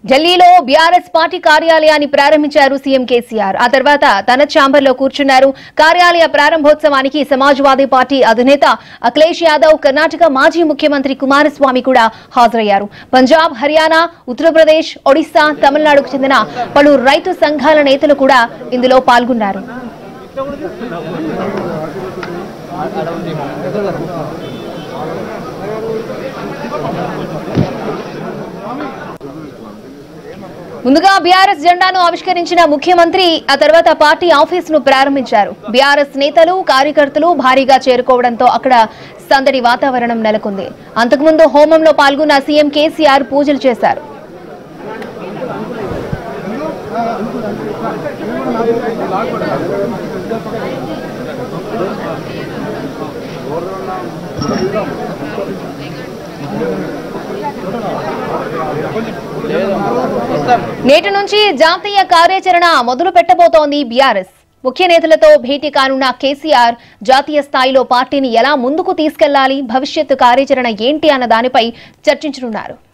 ఢిల్లీలో BRS party కార్యాలయాన్ని ప్రారంభించారు సీఎం కేసీఆర్ ఆ తర్వాత తన ఛాంబర్ లో కూర్చున్నారు కార్యాలయ ప్రారంభోత్సవానికి సమాజ్వాదీ పార్టీ అధినేత అఖిలేష్ యాదవ్ కర్ణాటక మాజీ ముఖ్యమంత్రి కుమారస్వామి కూడా హాజరయ్యారు పంజాబ్ హర్యానా ఉత్తరప్రదేశ్ ఒడిశా తమిళనాడుకు చెందిన పలు రైతు సంఘాల నేతలు కూడా ఇందులో పాల్గొన్నారు ముందుగా బీఆర్ఎస్ జెండాను ఆవిష్కరించిన ముఖ్యమంత్రి ఆ తర్వాత పార్టీ ఆఫీస్ ను ప్రారంభించారు బీఆర్ఎస్ నేతలు కార్యకర్తలు భారీగా చేరుకోవడంతో అక్కడ సందడి వాతావరణం నెలకొంది అంతకుముందు హోమంలో పాల్గొన్న సీఎం కేసీఆర్ పూజలు చేశారు నేటి నుంచి జాతీయ కార్యాచరణ మొదలు పెట్టబోతోంది బీఆర్ఎస్ ముఖ్య నేతలతో భేటీ కానున్న కేసీఆర్ జాతీయ స్థాయిలో పార్టీని ఎలా ముందుకు తీసుకెళ్లాలి భవిష్యత్తు కార్యాచరణ ఏంటి అన్న దానిపై చర్చించనున్నారు